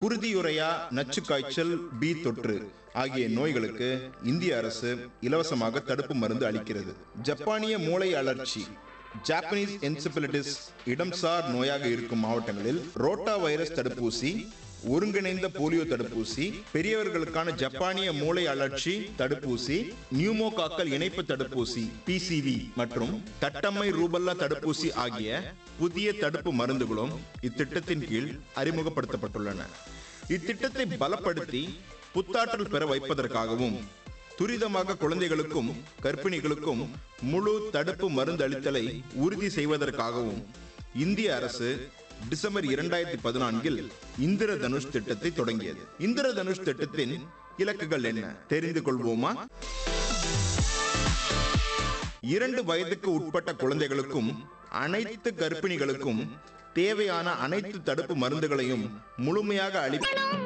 குருதியுரையா நச்சு காய்ச்சல் பி தொற்று ஆகிய நோய்களுக்கு இந்திய அரசு இலவசமாக தடுப்பு மருந்து அளிக்கிறது ஜப்பானிய மூளை அழற்சி ஜாப்பனீஸ் என்சிபிலிட்டிஸ் இடம்சார் நோயாக இருக்கும் மாவட்டங்களில் ரோட்டா வைரஸ் தடுப்பூசி ஒருங்கிணைந்த போலியோ தடுப்பூசி பெரியவர்களுக்கான ஜப்பானிய மூளை அழற்சி தடுப்பூசி நியூமோகாக்கல் இணைப்பு தடுப்பூசி பிசிவி மற்றும் தட்டம்மை ரூபல்லா தடுப்பூசி ஆகிய புதிய தடுப்பு மருந்துகளும் இத்திட்டத்தின் கீழ் அறிமுகப்படுத்தப்பட்டுள்ளன இத்திட்டத்தை பலப்படுத்தி புத்தாற்றல் பெற வைப்பதற்காகவும் துரிதமாக குழந்தைகளுக்கும் கர்ப்பிணிகளுக்கும் முழு தடுப்பு மருந்து அளித்தலை உறுதி செய்வதற்காகவும் இந்திய அரசு டிசம்பர் இரண்டாயிரத்தி பதினான்கில் இந்திர தனுஷ் திட்டத்தை தொடங்கியது இந்திர தனுஷ் திட்டத்தின் இலக்குகள் என்ன தெரிந்து கொள்வோமா இரண்டு வயதுக்கு உட்பட்ட குழந்தைகளுக்கும் அனைத்து கர்ப்பிணிகளுக்கும் தேவையான அனைத்து தடுப்பு மருந்துகளையும் முழுமையாக அளி